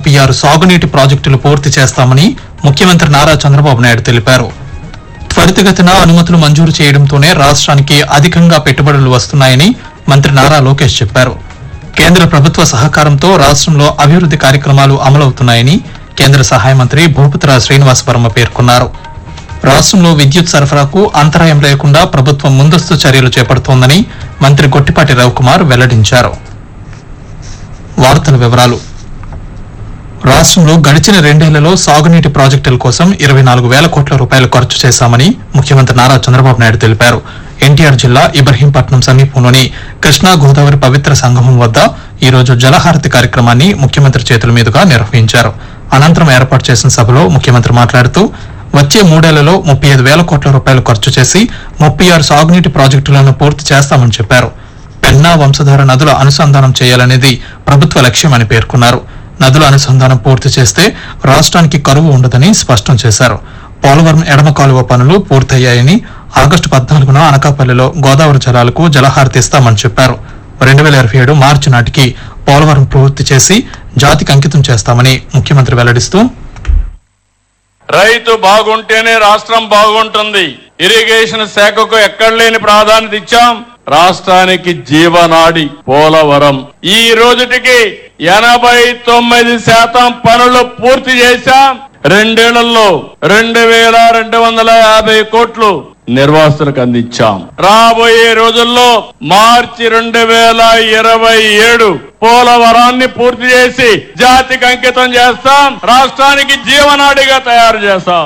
ముప్పై ఆరు సాగునీటి ప్రాజెక్టులు పూర్తి చేస్తామని ముఖ్యమంత్రి నారా చంద్రబాబు నాయుడు తెలిపారు త్వరితగతిన అనుమతులు మంజూరు చేయడంతోనే రాష్ట్రానికి అధికంగా పెట్టుబడులు వస్తున్నాయని మంత్రి నారా లోకేష్ చెప్పారు కేంద్ర ప్రభుత్వ సహకారంతో రాష్ట్రంలో అభివృద్ది కార్యక్రమాలు అమలవుతున్నాయని కేంద్ర సహాయ మంత్రి భూపతిరాజ్ శ్రీనివాస్ వర్మ పేర్కొన్నారు రాష్ట్రంలో విద్యుత్ సరఫరాకు అంతరాయం లేకుండా ప్రభుత్వం ముందస్తు చర్యలు చేపడుతోందని మంత్రి గొట్టిపాటి రవికుమార్ వెల్లడించారు వార్తల వివరాలు రాష్ట్రంలో గడిచిన రెండేళ్లలో సాగునీటి ప్రాజెక్టుల కోసం ఇరవై నాలుగు వేల కోట్ల రూపాయలు ఖర్చు చేశామని ముఖ్యమంత్రి నారా చంద్రబాబు నాయుడు తెలిపారు ఎన్టీఆర్ జిల్లా ఇబ్రహీంపట్నం సమీపంలోని కృష్ణా గోదావరి పవిత్ర సంగమం వద్ద ఈ రోజు జలహారతి కార్యక్రమాన్ని ముఖ్యమంత్రి చేతుల మీదుగా నిర్వహించారు అనంతరం ఏర్పాటు చేసిన సభలో ముఖ్యమంత్రి మాట్లాడుతూ వచ్చే మూడేళ్లలో ముప్పై ఐదు వేల కోట్ల రూపాయలు ఖర్చు చేసి ముప్పై ఆరు సాగునీటి ప్రాజెక్టులను పూర్తి చేస్తామని చెప్పారు పెన్నా వంశధార నదుల అనుసంధానం చేయాలనేది ప్రభుత్వ లక్ష్యమని పేర్కొన్నారు నదుల అనుసంధానం పూర్తి చేస్తే రాష్ట్రానికి కరువు ఉండదని స్పష్టం చేశారు పోలవరం ఎడమ కాలువ పనులు పూర్తయ్యాయని ఆగస్టు పద్నాలుగున అనకాపల్లిలో గోదావరి జలాలకు జలహారతి ఇస్తామని చెప్పారు రెండు వేల ఇరవై ఏడు మార్చి నాటికి పోలవరం పూర్తి చేసి జాతికి అంకితం చేస్తామని ముఖ్యమంత్రి వెల్లడిస్తూ రైతు బాగుంటేనే రాష్ట్రం బాగుంటుంది ఇరిగేషన్ శాఖకు ఎక్కడ లేని ప్రాధాన్యత ఇచ్చాం రాష్ట్రానికి జీవనాడి పోలవరం ఈ రోజుటికి ఎనభై తొమ్మిది శాతం పనులు పూర్తి చేశాం రెండేళ్లలో రెండు వేల రెండు వందల యాభై కోట్లు నిర్వాసితులకు అందించాం రాబోయే రోజుల్లో మార్చి రెండు వేల ఇరవై ఏడు పోలవరాన్ని పూర్తి చేసి జాతికి అంకితం చేస్తాం రాష్ట్రానికి జీవనాడిగా తయారు చేస్తాం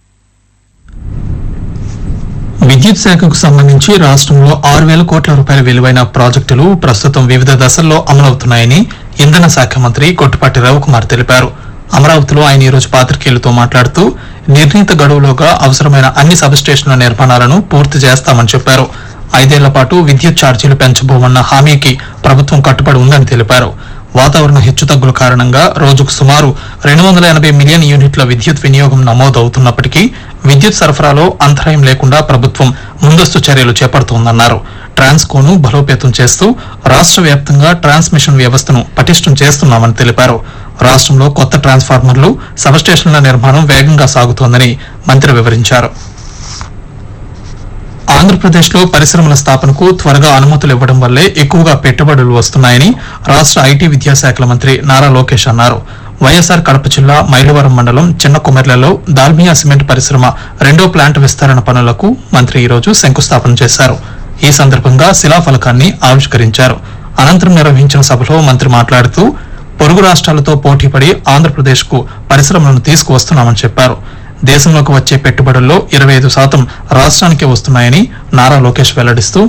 విద్యుత్ శాఖకు సంబంధించి రాష్ట్రంలో ఆరు వేల కోట్ల రూపాయల విలువైన ప్రాజెక్టులు ప్రస్తుతం వివిధ దశల్లో అమలవుతున్నాయని ఇంధన శాఖ మంత్రి కొట్టిపాటి రవికుమార్ తెలిపారు అమరావతిలో ఆయన ఈరోజు పాత్రికేయులతో మాట్లాడుతూ నిర్ణీత గడువులోగా అవసరమైన అన్ని సబ్స్టేషన్ల నిర్మాణాలను పూర్తి చేస్తామని చెప్పారు ఐదేళ్ల పాటు విద్యుత్ ఛార్జీలు పెంచబోమన్న హామీకి ప్రభుత్వం కట్టుబడి ఉందని తెలిపారు వాతావరణ హెచ్చుతగ్గుల కారణంగా రోజుకు సుమారు రెండు వందల ఎనభై మిలియన్ యూనిట్ల విద్యుత్ వినియోగం నమోదవుతున్నప్పటికీ విద్యుత్ సరఫరాలో అంతరాయం లేకుండా ప్రభుత్వం ముందస్తు చర్యలు చేపడుతోందన్నారు ట్రాన్స్కోను బలోపేతం చేస్తూ రాష్ట్ర వ్యాప్తంగా ట్రాన్స్మిషన్ వ్యవస్థను పటిష్టం చేస్తున్నామని తెలిపారు రాష్ట్రంలో కొత్త ట్రాన్స్ఫార్మర్లు సబ్స్టేషన్ల నిర్మాణం వేగంగా సాగుతోందని మంత్రి వివరించారు ఆంధ్రప్రదేశ్లో పరిశ్రమల స్థాపనకు త్వరగా అనుమతులు ఇవ్వడం వల్లే ఎక్కువగా పెట్టుబడులు వస్తున్నాయని రాష్ట్ర ఐటీ విద్యాశాఖల మంత్రి నారా లోకేష్ అన్నారు వైఎస్ఆర్ కడప జిల్లా మైలవరం మండలం చిన్న కుమెర్లలో దాల్మియా సిమెంట్ పరిశ్రమ రెండో ప్లాంట్ విస్తరణ పనులకు మంత్రి ఈరోజు శంకుస్థాపన చేశారు ఈ సందర్భంగా శిలాఫలకాన్ని ఆవిష్కరించారు అనంతరం నిర్వహించిన సభలో మంత్రి మాట్లాడుతూ పొరుగు రాష్ట్రాలతో పోటీపడి ఆంధ్రప్రదేశ్ కు పరిశ్రమలను తీసుకువస్తున్నామని చెప్పారు దేశంలోకి వచ్చే పెట్టుబడుల్లో ఇరవై ఐదు శాతం రాష్ట్రానికే వస్తున్నాయని నారా లోకేష్ వెల్లడిస్తూ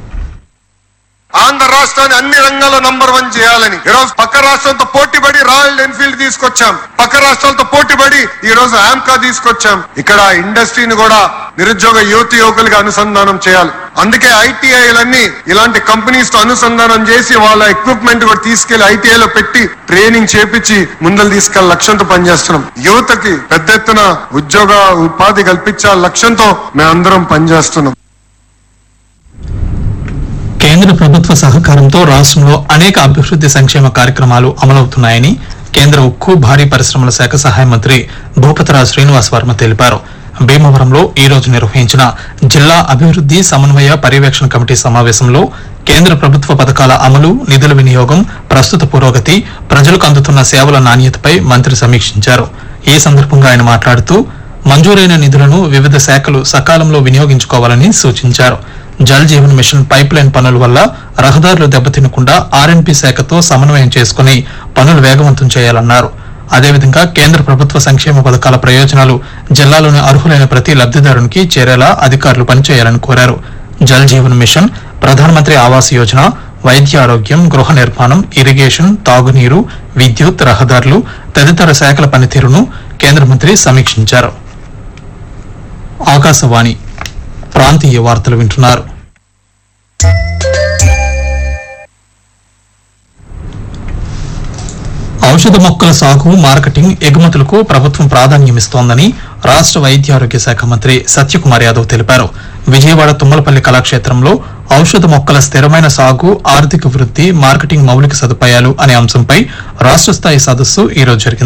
ఆంధ్ర రాష్ట్రాన్ని అన్ని రంగాల్లో నంబర్ వన్ చేయాలని ఈ రోజు పక్క రాష్ట్రంతో పోటీపడి రాయల్ ఎన్ఫీల్డ్ తీసుకొచ్చాం పక్క రాష్ట్రాలతో పోటీపడి ఈ రోజు ఆమ్కా తీసుకొచ్చాం ఇక్కడ ఇండస్ట్రీని కూడా నిరుద్యోగ యువతి యువకులకి అనుసంధానం చేయాలి అందుకే ఐటీఐలన్నీ ఇలాంటి కంపెనీస్ తో అనుసంధానం చేసి వాళ్ళ ఎక్విప్మెంట్ కూడా తీసుకెళ్లి ఐటీఐ లో పెట్టి ట్రైనింగ్ చేపించి ముందలు తీసుకెళ్లి లక్ష్యంతో పనిచేస్తున్నాం యువతకి పెద్ద ఎత్తున ఉద్యోగ ఉపాధి కల్పించాల లక్ష్యంతో మేమందరం పనిచేస్తున్నాం కేంద్ర ప్రభుత్వ సహకారంతో రాష్ట్రంలో అనేక అభివృద్ది సంక్షేమ కార్యక్రమాలు అమలవుతున్నాయని కేంద్ర ఉక్కు భారీ పరిశ్రమల శాఖ సహాయ మంత్రి భూపతిరాజ్ శ్రీనివాస్ వర్మ తెలిపారు భీమవరంలో ఈ రోజు నిర్వహించిన జిల్లా అభివృద్ది సమన్వయ పర్యవేక్షణ కమిటీ సమావేశంలో కేంద్ర ప్రభుత్వ పథకాల అమలు నిధుల వినియోగం ప్రస్తుత పురోగతి ప్రజలకు అందుతున్న సేవల నాణ్యతపై మంత్రి సమీక్షించారు ఈ సందర్భంగా ఆయన మాట్లాడుతూ మంజూరైన నిధులను వివిధ శాఖలు సకాలంలో వినియోగించుకోవాలని సూచించారు Jal Jeevan mission pipeline పనుల వల్ల రహదారులు దెబ్బతినకుండా ఆర్ఎన్పి శాఖతో సమన్వయం చేసుకుని పనులు వేగవంతం చేయాలన్నారు అదేవిధంగా కేంద్ర ప్రభుత్వ సంక్షేమ పథకాల ప్రయోజనాలు జిల్లాలోని అర్హులైన ప్రతి లబ్దిదారునికి చేరేలా అధికారులు పనిచేయాలని కోరారు జల్ జీవన్ మిషన్ ప్రధానమంత్రి ఆవాస్ యోజన వైద్య ఆరోగ్యం గృహ నిర్మాణం ఇరిగేషన్ తాగునీరు విద్యుత్ రహదారులు తదితర శాఖల పనితీరును కేంద్ర మంత్రి సమీక్షించారు ఆకాశవాణి ప్రాంతీయ వార్తలు వింటున్నారు ఔషధ మొక్కల సాగు మార్కెటింగ్ ఎగుమతులకు ప్రభుత్వం ప్రాధాన్యమిస్తోందని రాష్ట్ర వైద్య ఆరోగ్య శాఖ మంత్రి సత్యకుమార్ యాదవ్ తెలిపారు విజయవాడ తుమ్మలపల్లి కళాక్షేత్రంలో ఔషధ మొక్కల స్థిరమైన సాగు ఆర్థిక వృద్ధి మార్కెటింగ్ మౌలిక సదుపాయాలు అనే అంశంపై రాష్ట్ర స్థాయి సదస్సు ఈ రోజు జరిగింది